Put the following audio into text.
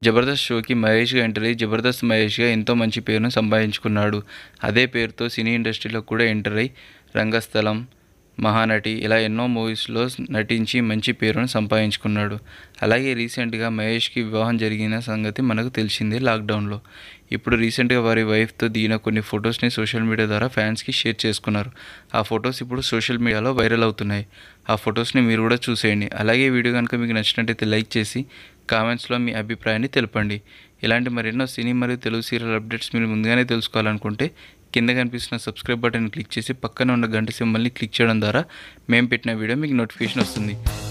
జబర్దస్త్ షోకి మహేష్గా ఎంటర్ అయ్యి జబర్దస్త్ మహేష్గా ఎంతో మంచి పేరును సంపాదించుకున్నాడు అదే పేరుతో సినీ ఇండస్ట్రీలో కూడా ఎంటర్ అయ్యి రంగస్థలం మహానటి ఇలా ఎన్నో మూవీస్లో నటించి మంచి పేరును సంపాదించుకున్నాడు అలాగే రీసెంట్గా మహేష్కి వివాహం జరిగిన సంగతి మనకు తెలిసిందే లాక్డౌన్లో ఇప్పుడు రీసెంట్గా వారి వైఫ్తో దిగిన కొన్ని ఫొటోస్ని సోషల్ మీడియా ద్వారా ఫ్యాన్స్కి షేర్ చేసుకున్నారు ఆ ఫొటోస్ ఇప్పుడు సోషల్ మీడియాలో వైరల్ అవుతున్నాయి ఆ ఫొటోస్ని మీరు కూడా చూసేయండి అలాగే ఈ వీడియో కనుక మీకు నచ్చినట్టయితే లైక్ చేసి కామెంట్స్లో మీ అభిప్రాయాన్ని తెలపండి ఇలాంటి మరెన్నో సినీ మరియు తెలుగు సీరియల్ అప్డేట్స్ మీరు ముందుగానే తెలుసుకోవాలనుకుంటే కింద కనిపిస్తున్న సబ్స్క్రైబ్ బటన్ క్లిక్ చేసి పక్కన ఉన్న గంట సింబల్ని క్లిక్ చేయడం ద్వారా మేము పెట్టిన వీడియో మీకు నోటిఫికేషన్ వస్తుంది